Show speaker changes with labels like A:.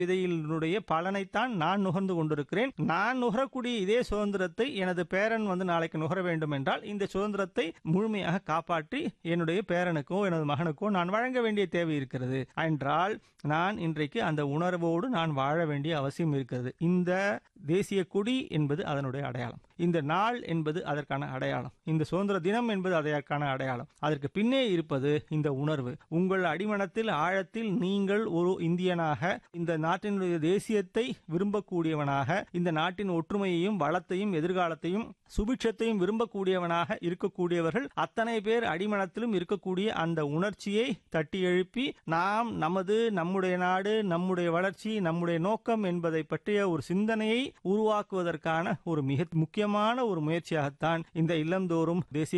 A: விதையினுடைய பலனைத்தான் நான் நுகர்ந்து கொண்டிருக்கிறேன் நான் நுகரக்கூடிய இதே சுதந்திரத்தை எனது பேரன் வந்து நாளைக்கு நுகர வேண்டும் என்றால் இந்த சுதந்திரத்தை முழுமையாக காப்பாற்றி என்னுடைய பேரனுக்கோ எனது மகனுக்கோ நான் வழங்க வேண்டிய தேவை இருக்கிறது என்றால் நான் இன்றைக்கு அந்த உணர்வோடு நான் வாழ வேண்டிய அவசியம் இருக்கிறது இந்த தேசிய கொடி என்பது அதனுடைய அடையாளம் இந்த நாள் என்பது அதற்கான அடையாளம் இந்த சுதந்திர தினம் என்பது அதற்கான அடையாளம் அதற்கு பின்னே இருப்பது இந்த உணர்வு உங்கள் அடிமனத்தில் ஆழத்தில் நீங்கள் ஒரு இந்தியனாக இந்த நாட்டினுடைய தேசியத்தை விரும்பக்கூடியவனாக இந்த நாட்டின் ஒற்றுமையையும் வளத்தையும் எதிர்காலத்தையும் சுபிட்சத்தையும் விரும்பக்கூடியவனாக இருக்கக்கூடியவர்கள் அத்தனை பேர் அடிமனத்திலும் இருக்கக்கூடிய அந்த உணர்ச்சியை தட்டி எழுப்பி நாம் நமது நம்முடைய நாடு நம்முடைய வளர்ச்சி நம்முடைய நோக்கம் என்பதை பற்றிய ஒரு சிந்தனையை உருவாக்குவதற்கான ஒரு மிக முக்கியமான ஒரு முயற்சியாகத்தான் இந்த இல்லந்தோறும் தேசிய